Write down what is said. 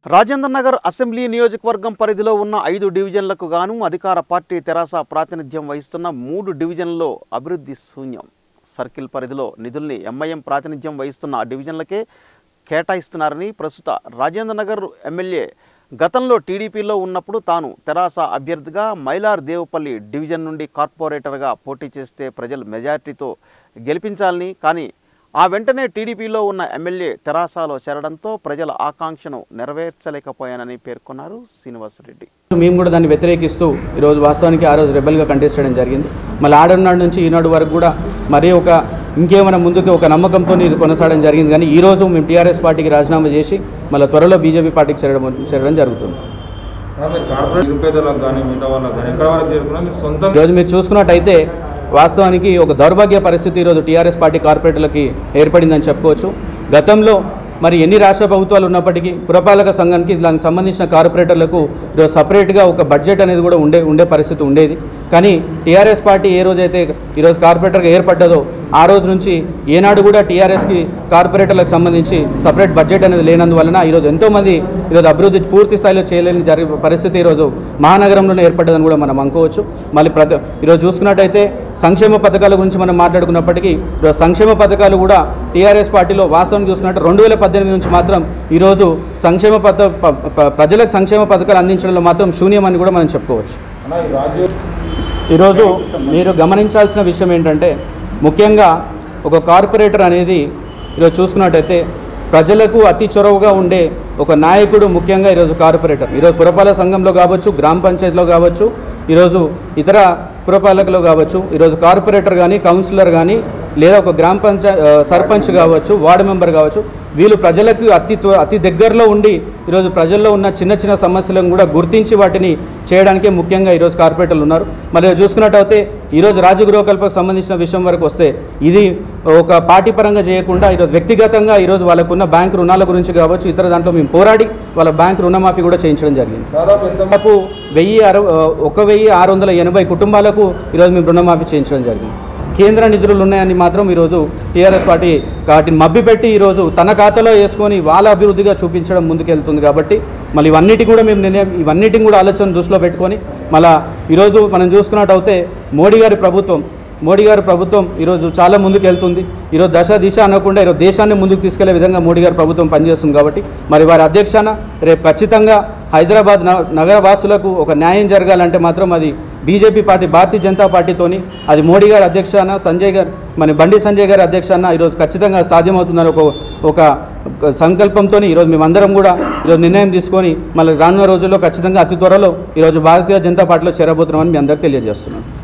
Rajendra Nagar assembly నియోజకవర్గం పరిధిలో ఉన్న ఐదు డివిజన్లకు గాను అధికార పార్టీ తెరాస ప్రాతినిధ్యం వహిస్తున్న మూడు డివిజన్లలో అభివృద్ధి శూన్యం సర్కిల్ పరిధిలో నిధుల్ని ఎంఐఎం ప్రాతినిధ్యం వహిస్తున్న ఆ డివిజన్లకే కేటాయిస్తున్నారని ప్రస్తుత రాజేంద్ర నగర్ ఎమ్మెల్యే గతంలో టీడీపీలో ఉన్నప్పుడు తాను తెరాస అభ్యర్థిగా మైలార్ దేవుపల్లి డివిజన్ నుండి కార్పొరేటర్గా పోటీ చేస్తే ప్రజలు మెజార్టీతో గెలిపించాలని కానీ ఆ వెంటనే టీడీపీలో ఉన్న ఎమ్మెల్యే తెరాసాలో చేరడంతో ప్రజల ఆకాంక్షను నెరవేర్చలేకపోయానని పేర్కొన్నారు శ్రీనివాసరెడ్డి మేము కూడా దాన్ని వ్యతిరేకిస్తూ ఈరోజు వాస్తవానికి ఆ రోజు రెబల్గా కంటెస్ట్ చేయడం జరిగింది మళ్ళీ ఆడనాడు నుంచి ఈనాడు వరకు కూడా మరీ ఒక ఇంకేమైనా ముందుకు ఒక నమ్మకంతో ఇది కొనసాగడం జరిగింది కానీ ఈ రోజు మేము టీఆర్ఎస్ పార్టీకి రాజీనామా చేసి మళ్ళీ త్వరలో బీజేపీ పార్టీకి చేరడం చేరడం జరుగుతుంది మీరు కార్పొరేట్ నిరుపేదలకు కానీ మిగతా వాళ్ళకి కానీ ఎక్కడ వరకు చేరుకున్నా మీరు సొంతంగా ఈరోజు మీరు చూసుకున్నట్టయితే వాస్తవానికి ఒక దౌర్భాగ్య పరిస్థితి ఈరోజు టీఆర్ఎస్ పార్టీ కార్పొరేటర్లకి ఏర్పడిందని చెప్పుకోవచ్చు గతంలో మరి ఎన్ని రాష్ట్ర ప్రభుత్వాలు ఉన్నప్పటికీ పురపాలక సంఘానికి దానికి సంబంధించిన కార్పొరేటర్లకు ఈరోజు సపరేట్గా ఒక బడ్జెట్ అనేది కూడా ఉండే ఉండే పరిస్థితి ఉండేది కానీ టీఆర్ఎస్ పార్టీ ఏ రోజైతే ఈరోజు కార్పొరేటర్గా ఏర్పడ్డదో ఆ రోజు నుంచి ఏనాడు కూడా టీఆర్ఎస్కి కార్పొరేటర్లకు సంబంధించి సపరేట్ బడ్జెట్ అనేది లేనందువలన ఈరోజు ఎంతోమంది ఈరోజు అభివృద్ధి పూర్తి స్థాయిలో చేయలేని జరిగే పరిస్థితి ఈరోజు మహానగరంలోనే ఏర్పడ్డదని కూడా మనం అనుకోవచ్చు మళ్ళీ ప్రతి ఈరోజు చూసుకున్నట్టయితే సంక్షేమ పథకాల గురించి మనం మాట్లాడుకున్నప్పటికీ ఈరోజు సంక్షేమ పథకాలు కూడా టీఆర్ఎస్ పార్టీలో వాస్తవం చూసుకున్నట్టు రెండు వేల పద్దెనిమిది నుంచి మాత్రం ఈరోజు సంక్షేమ పథ ప- ప- ప్రజలకు సంక్షేమ పథకాలు అందించడంలో మాత్రం శూన్యమని కూడా మనం చెప్పుకోవచ్చు అన్న ఈ రాజీవ్ ఈరోజు మీరు గమనించాల్సిన విషయం ఏంటంటే ముఖ్యంగా ఒక కార్పొరేటర్ అనేది ఈరోజు చూసుకున్నట్టయితే ప్రజలకు అతి చొరవగా ఉండే ఒక నాయకుడు ముఖ్యంగా ఈరోజు కార్పొరేటర్ ఈరోజు పురపాలక సంఘంలో కావచ్చు గ్రామ పంచాయతీలో కావచ్చు ఈరోజు ఇతర పురపాలకలో కావచ్చు ఈరోజు కార్పొరేటర్ కానీ కౌన్సిలర్ కానీ లేదా ఒక గ్రామ పంచాయత్ సర్పంచ్ కావచ్చు వార్డు మెంబర్ కావచ్చు వీళ్ళు ప్రజలకు అతి త్వ- అతి దగ్గరలో ఉండి ఈరోజు ప్రజల్లో ఉన్న చిన్న చిన్న సమస్యలను కూడా గుర్తించి వాటిని చేయడానికే ముఖ్యంగా ఈరోజు కార్పొరేటర్లు ఉన్నారు మరి చూసుకున్నట్టయితే ఈరోజు రాజగృహకల్పకు సంబంధించిన విషయం వరకు వస్తే ఇది ఒక పార్టీ పరంగా చేయకుండా ఈరోజు వ్యక్తిగతంగా ఈరోజు వాళ్ళకున్న బ్యాంక్ రుణాల గురించి కావచ్చు ఇతర దాంట్లో మేము పోరాడి వాళ్ళ బ్యాంక్ రుణమాఫీ కూడా చేయించడం జరిగింది దాదాపు ఎంత దాదాపు వెయ్యి అరవై ఒక వెయ్యి ఆరు వందల ఎనభై కుటుంబాలకు ఈరోజు మేము రుణమాఫీ చేయించడం జరిగింది కేంద్ర నిధులు ఉన్నాయని మాత్రం ఈరోజు టీఆర్ఎస్ పార్టీ వాటిని మభ్యపెట్టి ఈరోజు తన ఖాతాలో వేసుకొని వాళ్ళ అభివృద్ధిగా చూపించడం ముందుకెళ్తుంది కాబట్టి మళ్ళీ ఇవన్నిటి కూడా మేము నిర్ణయం ఇవన్నిటిని కూడా ఆలోచన దృష్టిలో పెట్టుకొని మళ్ళా ఈరోజు మనం చూసుకున్నట్టయితే మోడీ గారి ప్రభుత్వం మోడీ గారి ప్రభుత్వం ఈరోజు చాలా ముందుకు వెళ్తుంది ఈరోజు దశ దిశ అనకుండా ఈరోజు దేశాన్ని ముందుకు తీసుకెళ్లే విధంగా మోడీ గారి ప్రభుత్వం పనిచేస్తుంది కాబట్టి మరి వారి అధ్యక్షాన రేపు ఖచ్చితంగా హైదరాబాద్ న- నగరవాసులకు ఒక న్యాయం జరగాలంటే మాత్రం అది బీజేపీ పార్టీ భారతీయ జనతా పార్టీతోని అది మోడీ గారి అధ్యక్షాన సంజయ్ గారు మన బండి సంజయ్ గారి అధ్యక్షాన ఈరోజు ఖచ్చితంగా సాధ్యమవుతుందని ఒక ఒక సంకల్పంతో ఈరోజు మేమందరం కూడా ఈరోజు నిర్ణయం తీసుకొని మళ్ళీ రానున్న రోజుల్లో ఖచ్చితంగా అతి త్వరలో ఈరోజు భారతీయ జనతా పార్టీలో చేరబోతున్నామని మీ అందరికీ తెలియజేస్తున్నాను